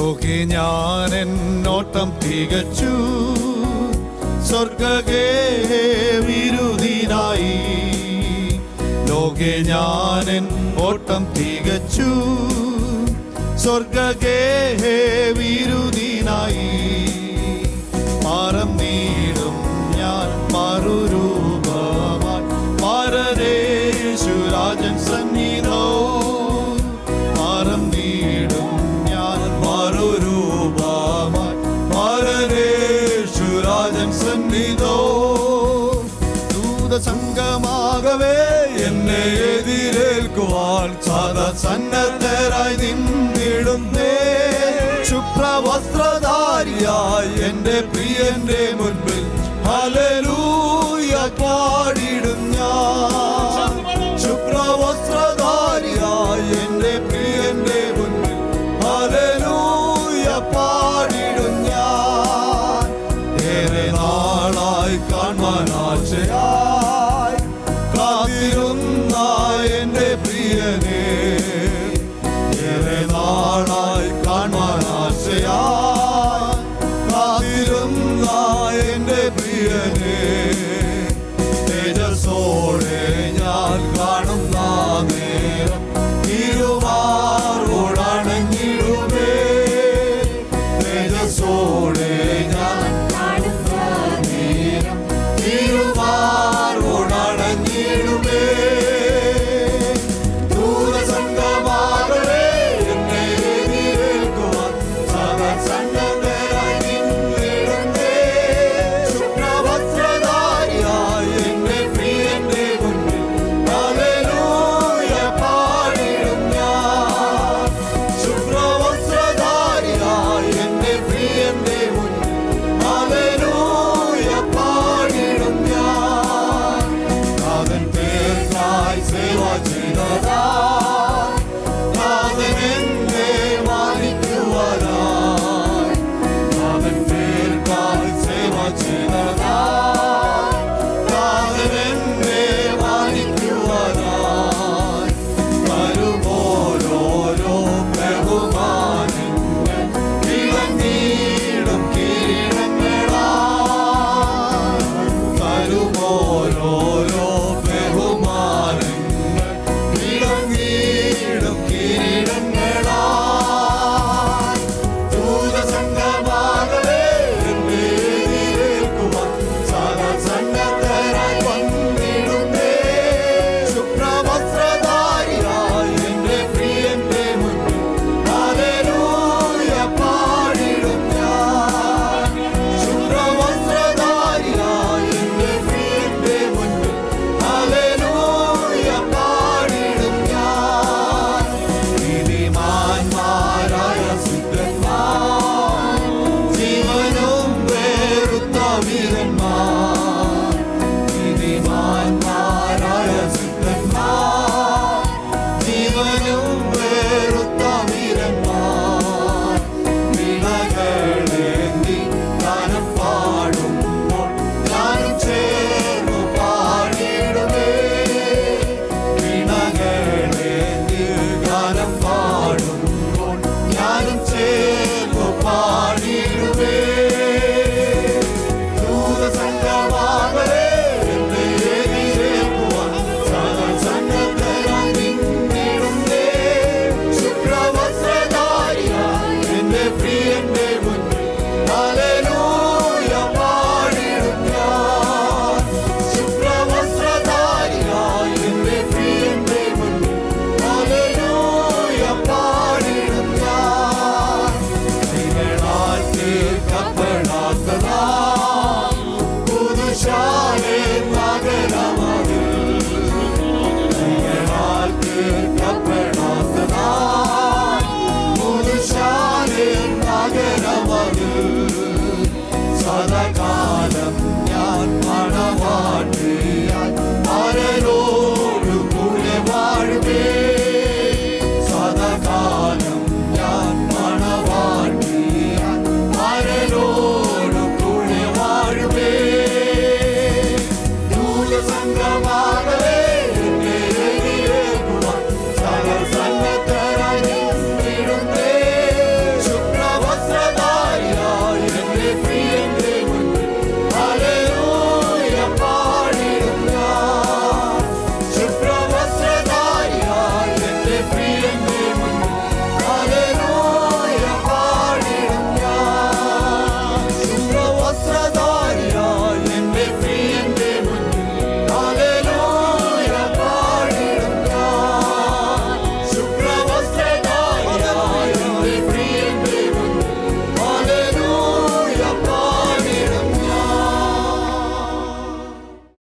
ലോകെ ഞാൻ എന്നോട്ടം തികച്ചു സ്വർഗകേ വിരുദിനായി ലോകെ ഞാൻ എൻ ഓട്ടം തികച്ചു സ്വർഗകേ വിരുദിനായി മാറം നീടും ഞാൻ മറുരൂപമായി മാരനേശുരാജൻ സന്നിധോ മാറം നീടും ഞാൻ മറുരൂപമായി മാരനേശുരാജൻ സന്നിധോ ദൂതസംഗമാകവേ എന്നെ എതിരേൽക്കുവാൻ സദാ സന്നദ്ധരായി നിന്നിടുന്നേ ശുഭ്രവസ്ത്രധാരിയായി എന്റെ പ്രിയന്റെ മുൻപിൽ ഹല്ലേലൂയ പാടിടും ഞാൻ ശുഭ്രവസ്ത്രധാരിയായി എന്റെ പ്രിയന്റെ മുൻപിൽ ഹല്ലേലൂയ പാടിടും ഞാൻ ഏറെ നാളായി കാണുവാൻ ആശയായി കാത്തിരുന്ന എന്റെ പ്രിയനെ ഏറെ നാളായി കാണുവാൻ ആശയായി കാത്തിരുന്ന എന്റെ പ്രിയനെ തേജസ്സോടെ ഞാൻ കാണുന്ന നേരം ഇരുവാറോടണങ്ങിടുമേ തേജസ്സോടെ ഞാൻ തിരുവാറോടണങ്ങിടുമേ ദൂരസംഗമാകവേ എന്നെ എതിരേൽക്കുവാൻ സദാ സന്നദ്ധരായി നിന്നിടുന്നേ. ശുഭ്രവസ്ത്രധാരിയായി എന്റെ പ്രിയന്റെ മുൻപിൽ ഹല്ലേലൂയ പാടിടും ഞാൻ. ശുഭ്രവസ്ത്രധാരിയായി എന്റെ പ്രിയന്റെ മുൻപിൽ ഹല്ലേലൂയ പാടിടും ഞാൻ. നാഥൻ പേർക്കായി സേവ ചെയ്തതാ